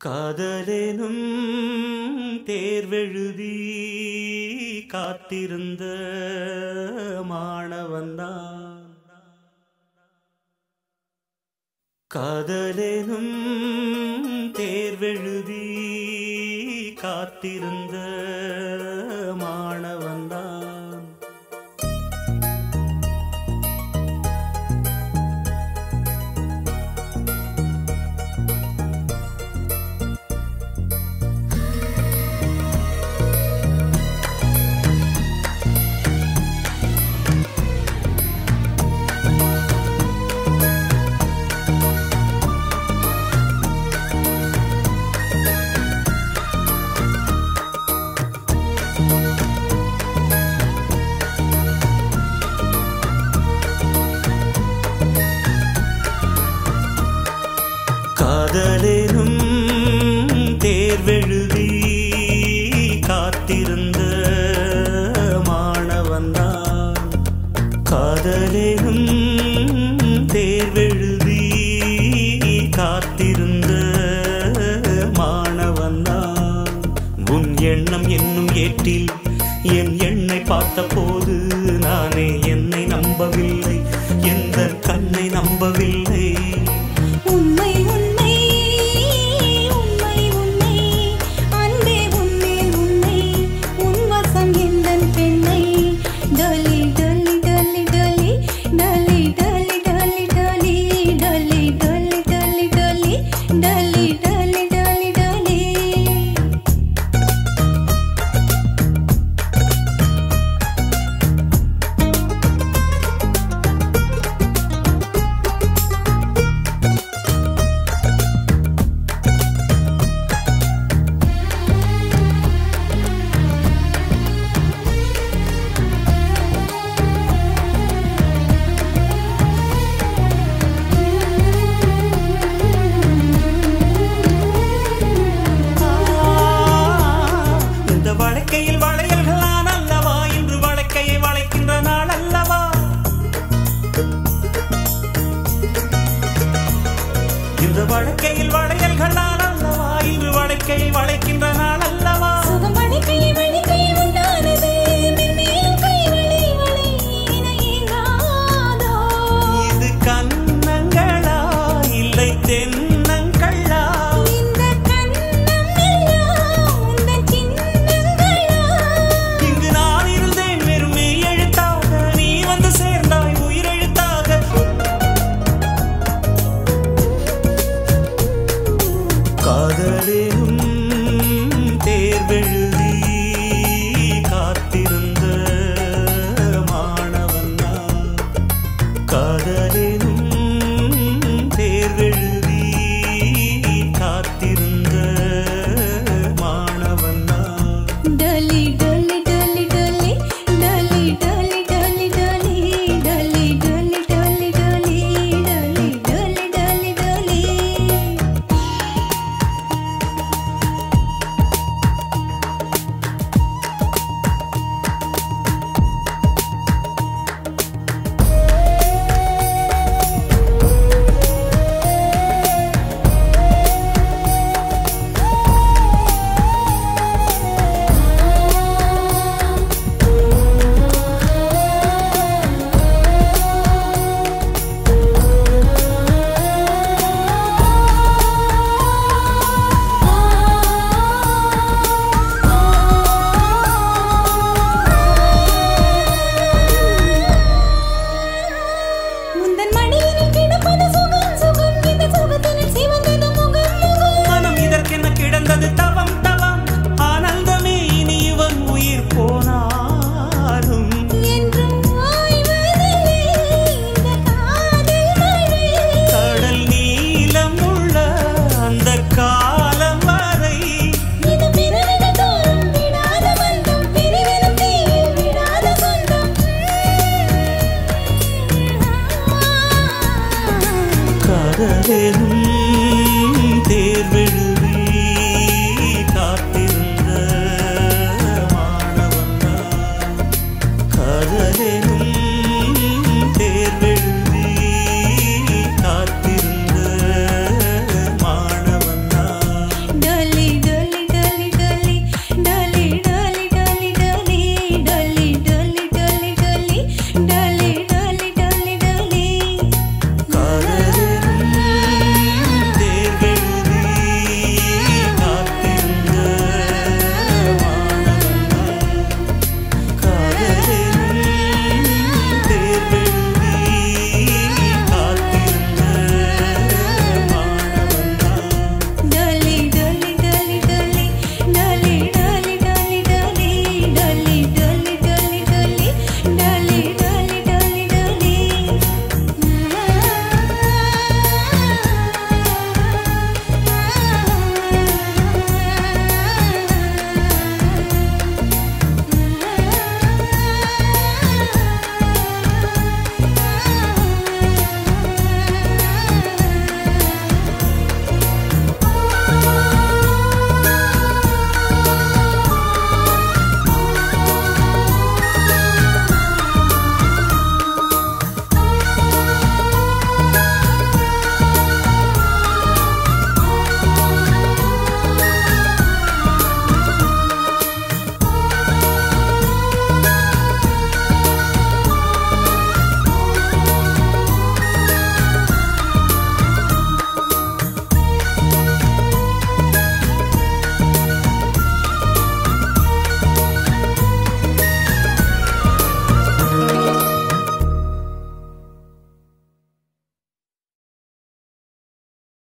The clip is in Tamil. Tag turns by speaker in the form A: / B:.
A: காதலேனும் தேர்வெழுதி காத்திருந்த மாணவன்தான் காதலேனும் தேர்வெழுதி காத்திருந்த மாணவன்தான் காதலேனும் தேர்வெழுதி காத்திருந்த மாணவன்தான் காதலேனும் தேர்வெழுதி காத்திருந்த மாணவன்தான் உன் எண்ணம் என்னும் ஏட்டில் என் எண்ணை பார்த்தபோது நானே என்னை நம்பவில்லை எந்த கண்ணை நம்பவில்லை
B: உண்மை உண்மை உண்மை உண்மை அன்பே உன்மேல் உண்மை உன் வசம் எந்தன் பெண்ணை டலி டலி டலி டலி டலி டலி டலி டலி டலி டலி டலி டலி டலி டலி டலி டலி
A: இந்த வழக்கையில் வளையல்களான் அல்லவா இன்று வழக்கையை வளைக்கின்ற நாள் அல்லவா இந்த வழக்கையில் வளையல்களான் அல்லவா இன்று வழக்கையை வளைக்கின்ற நாள் அல்லவா
B: சுகமணி கை மணி கை உண்டானது மென்மேலும் கை வளை வளை என ஏங்காதோ
A: இது கண்ணங்களா இல்லை தென்னங்களா
B: இந்த கண்ணம் எல்லாம் உந்தன் சின்னங்களா
A: இங்கு நான் இருந்தேன் வெறும் மெய் எழுத்தாக நீ வந்து சேர்ந்தாய் உயிரெழுத்தாக காதலே